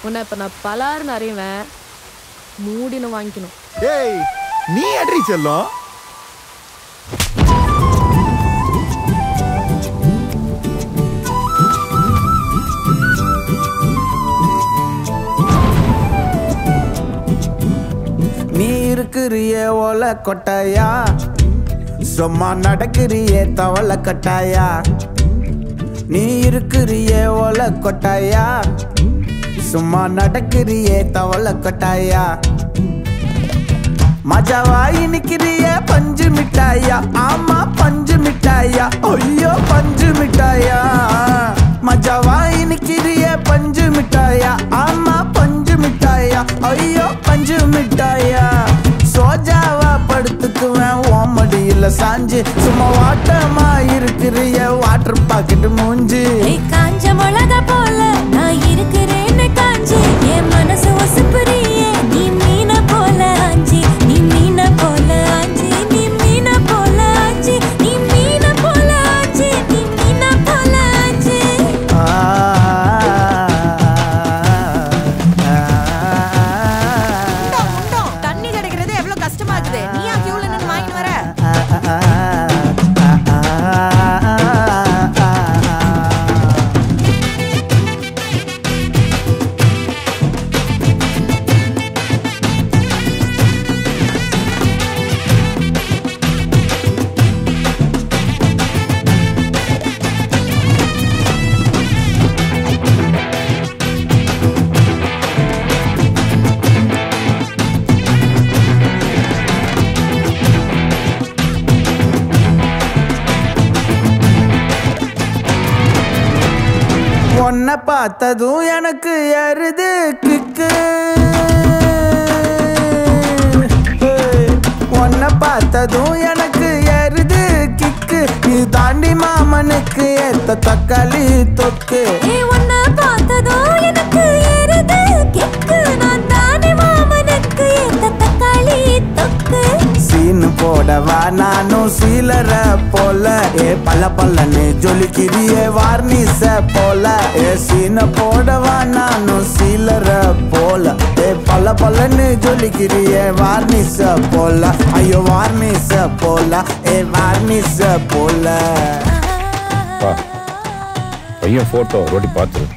உன்னை இப்ப நான் பலாருன்னு அறிவேன் மூடின்னு வாங்கிக்கணும் ஏய் நீ அட்ரி செல்லம் நீ இருக்கிறியே ஓல கொட்டாயா சும்மா நடக்கிறியே தவள கட்டாயா நீ இருக்கிறியே ஓல கொட்டாயா சும்மா நடக்கிறியே தவள கொட்டாயா மஜாவாய் நிக்கிறிய பஞ்சு மிட்டாயா ஆமா பஞ்சு மிட்டாயா ஐயோ பஞ்சு மிட்டாயா மஜாவாய் நிக்கிறிய பஞ்சு மிட்டாயா ஆமா பஞ்சு மிட்டாயா ஐயோ பஞ்சு மிட்டாயா சோஜாவா படுத்துக்குவேன் ஓமடியில சாஞ்சு சும்மா வாட்டமா இருக்கிறிய வாட்டர் பாக்கெட் மூஞ்சி ஏய், காஞ்ச மிளகா போல நான் இருக்கிறேன்னு காஞ்சி என் மனசு ஒசுப்புறியே நீ மீன போல ஆஞ்சி நீ மீன போல ஆஞ்சி நீ மீன போல ஆஞ்சி நீ மீன போல ஆஞ்சி நீ மீன போல ஆஞ்சி ஆ, தண்ணி கிடைக்கிறது எவ்வளவு கஷ்டமா இருக்குது நீ ஏன் கியூல நின்னு வாங்கிட்டு வர உன்னை பார்த்ததும் எனக்கு எருது கிக்கு உன்னை பார்த்ததும் எனக்கு எருது கிக்கு நீ தாண்டி மாமனுக்கு ஏத்த தக்காளி தொக்கு ஏய், உன்னை பார்த்ததோ எனக்கு ஏறுது கிக்கு. நான் தானே மாமனுக்கு ஏத்த தக்காளி தொக்கு. சீனு போடவா நானும் சீலர போல ஏ பல்ல பல்லன்னு ஜொலிக்கிறியே வார்னிச போல ஏ சீன போடவா நானும் சீலர போல ஏ பல்ல பல்லன்னு ஜொலிக்கிறியே வார்னிச போல ஐயோ வார்னிச போல ஏ வார்னிச போல பா பையன் ஃபோட்டோ ரோட்டி பார்த்துரு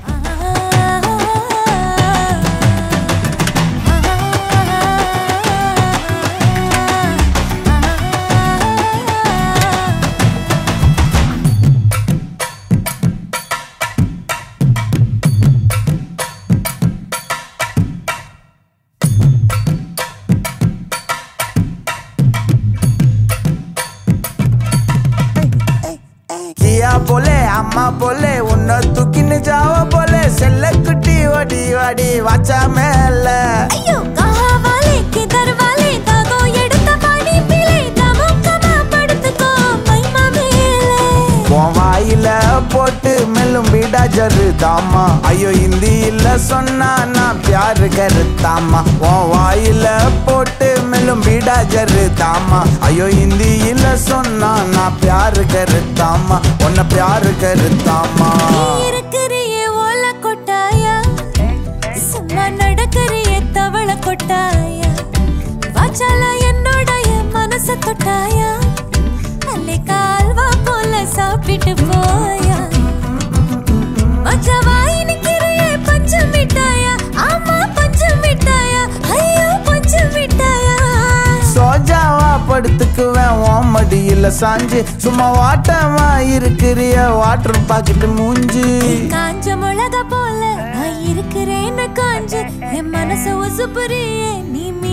கியா போலே அம்மா போலே உன்னை தூக்கின்னு ஜாவ போலே செல்ல குட்டி ஓடி வாடி வாச்சா மேல ஐயோ, காவாலே, கிதர்வாலே, தாகம் எடுத்த படிப்பிலே, தமுக்கமா படுத்துக்கோ, மைமா மேலே. உன் வாயில போட்டு மெல்லும் வீடா ஜரு தாமா ஐயோ ஹிந்தியில சொன்னா நான் பியாரு கருத்தாமா உன் வாயில போட்டு மெல்லும் வீடா ஜரு தாமா ஐயோ ஹிந்தியில சொன்னா நான் பியாரு கருத்தாமா உன்னை பியாரு கருத்தாமா நீ இருக்கிறியே ஓலை கொட்டாயா, சும்மா நடக்கிறியே தவளை கொட்டாயா. வாச்சால என்னோடைய மனச தொட்டாயா அல்லே கால்வா போல சாப்பிட்டு போயா மச்சவாய் நிக்கிறியே பஞ்சு மிட்டாயா ஆமா பஞ்சு மிட்டாயா ஐயோ பஞ்சு மிட்டாயா சோஜாவா படுத்துக்குவேன் உன் மடியில சாஞ்சு சும்மா வாட்டமா இருக்கிறிய வாட்டர் பாக்கெட் மூஞ்சி காஞ்ச மிளகா போல நான் இருக்கிறேன்னு காஞ்சு என் மனச உசுப்புறியே நீ